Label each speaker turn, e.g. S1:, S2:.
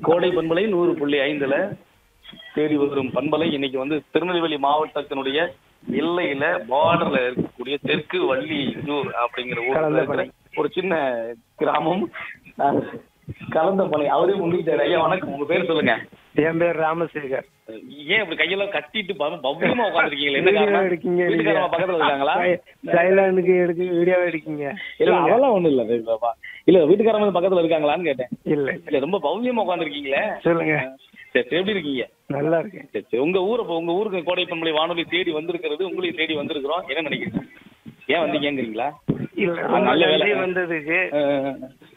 S1: கோடை பண்பலை நூறு புள்ளி ஐந்துல தேடி வரும் பண்பலை இன்னைக்கு வந்து திருநெல்வேலி மாவட்டத்தினுடைய எல்லையில பார்டர்ல இருக்கக்கூடிய தெற்கு வள்ளியூர் அப்படிங்கிற ஊர்ல இருக்கிற ஒரு சின்ன கிராமம் அஹ், கலந்தமலை அவரே முன்னிட்டாரு ஐயா வணக்கம் உங்க பேர் சொல்லுங்க
S2: என் பேர் ராமசேகர்
S1: ஏன் இப்படி கையெல்லாம் கட்டிட்டு பவ- பவ்யமா உட்காந்துருக்கீங்களா என்ன
S2: வீடியோ
S1: காரணம்
S2: எடுக்கீங்க
S1: வீட்டுக்காரமா பக்கத்துல இருக்காங்களா
S2: சைலண்டுக்கு எடுக்க வீடியோ எடுக்கீங்க
S1: இல்ல அதெல்லாம் ஒண்ணும் இல்ல இல்லப்பா. இல்ல வீட்டுக்காரங்க பக்கத்துல இருக்காங்களான்னு கேட்டேன்
S2: இல்ல
S1: இல்ல ரொம்ப பவ்யமா உட்காந்துருக்கீங்களே
S2: சொல்லுங்க
S1: சரி சரி, எப்படி இருக்கீங்க
S2: நல்லா இருக்கேன்
S1: சரி சரி உங்க ஊரை இப்ப உங்க ஊருக்கு கோடை பண்பலை வானொலி தேடி வந்திருக்கிறது உங்களையும் தேடி வந்திருக்கிறோம் என்ன நினைக்கிறீங்க ஏன் வந்தீங்கங்கிறீங்களா
S2: இல்ல
S1: நல்ல
S2: நல்ல
S1: வேலை.
S2: வேலை வந்ததுக்கு
S1: அஹ்,